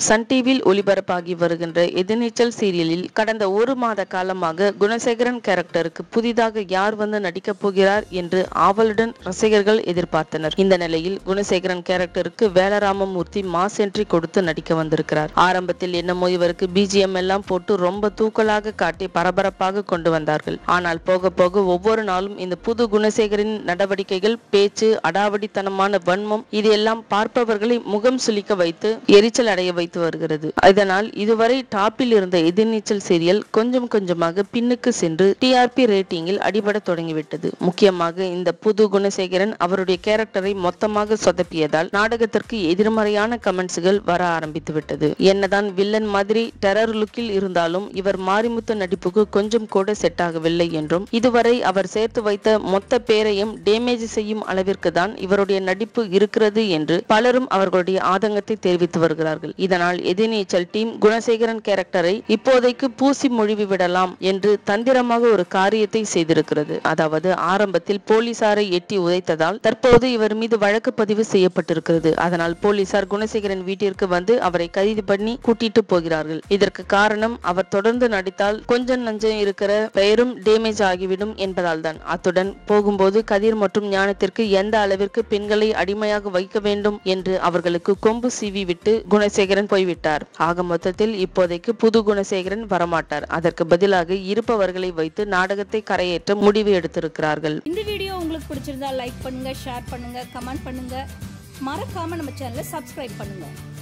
Sun டிவியில் ஒளிபரப்பாகி வருகின்ற எதிர்நீச்சல் சீரியலில் கடந்த ஒரு மாத காலமாக குணசேகரன் கேரக்டருக்கு புதிதாக யார் வந்து நடிக்கப் போகிறார் என்று ஆவலுடன் ரசிகர்கள் எதிர்பார்த்தனர் இந்த நிலையில் குணசேகரன் கேரக்டருக்கு வேலராமமூர்த்தி மாஸ் என்ட்ரி கொடுத்து நடிக்க வந்திருக்கிறார் ஆரம்பத்தில் என்னமோ இவருக்கு பிஜிஎம் எல்லாம் போட்டு ரொம்ப தூக்கலாக காட்டி பரபரப்பாக கொண்டு வந்தார்கள் ஆனால் போக போக ஒவ்வொரு நாளும் இந்த புது குணசேகரின் நடவடிக்கைகள் பேச்சு அடாவடித்தனமான வன்மம் இது எல்லாம் பார்ப்பவர்களை முகம் சுளிக்க வைத்து எரிச்சல் அடைய வைத்து வருகிறது இதனால் இதுவரை டாப்பில் இருந்த எதிர்நீச்சல் சீரியல் கொஞ்சம் கொஞ்சமாக பின்னுக்கு சென்று டிஆர்பி ரேட்டிங்கில் அடிபட தொடங்கிவிட்டது முக்கியமாக இந்த புது குணசேகரன் அவருடைய கேரக்டரை மொத்தமாக சொதப்பியதால் நாடகத்திற்கு எதிர்மறையான கமெண்ட்ஸ்கள் வர ஆரம்பித்து விட்டது என்னதான் வில்லன் மாதிரி டெரர் லுக்கில் இருந்தாலும் இவர் மாரிமுத்து நடிப்புக்கு கொஞ்சம் கூட செட் ஆகவில்லை என்றும் இதுவரை அவர் சேர்த்து வைத்த மொத்த பேரையும் டேமேஜ் செய்யும் அளவிற்கு தான் இவருடைய நடிப்பு இருக்கிறது என்று பலரும் அவர்களுடைய ஆதங்கத்தை தெரிவித்து வருகிறார்கள் இதனால் எதிர்நீச்சல் டீம் குணசேகரன் கேரக்டரை இப்போதைக்கு பூசி மொழிவி விடலாம் என்று தந்திரமாக ஒரு காரியத்தை செய்திருக்கிறது அதாவது ஆரம்பத்தில் போலீசாரை எட்டி உதைத்ததால் தற்போது இவர் மீது வழக்கு பதிவு செய்யப்பட்டிருக்கிறது அதனால் போலீசார் குணசேகரன் வீட்டிற்கு வந்து அவரை கைது பண்ணி கூட்டிட்டு போகிறார்கள் இதற்கு காரணம் அவர் தொடர்ந்து நடித்தால் கொஞ்சம் நஞ்சம் இருக்கிற பெயரும் டேமேஜ் ஆகிவிடும் என்பதால் தான் அத்துடன் போகும்போது கதிர் மற்றும் ஞானத்திற்கு எந்த அளவிற்கு பெண்களை அடிமையாக வைக்க வேண்டும் என்று அவர்களுக்கு கொம்பு சீவி விட்டு குணசேகரன் போய்விட்டார் ஆக மொத்தத்தில் இப்போதைக்கு புது குணசேகரன் வரமாட்டார் அதற்கு பதிலாக இருப்பவர்களை வைத்து நாடகத்தை கரையேற்ற முடிவு எடுத்திருக்கிறார்கள் இந்த வீடியோ உங்களுக்கு பிடிச்சிருந்தா லைக் பண்ணுங்க ஷேர் பண்ணுங்க கமெண்ட் பண்ணுங்க மறக்காம நம்ம சேனலை சப்ஸ்கிரைப் பண்ணுங்க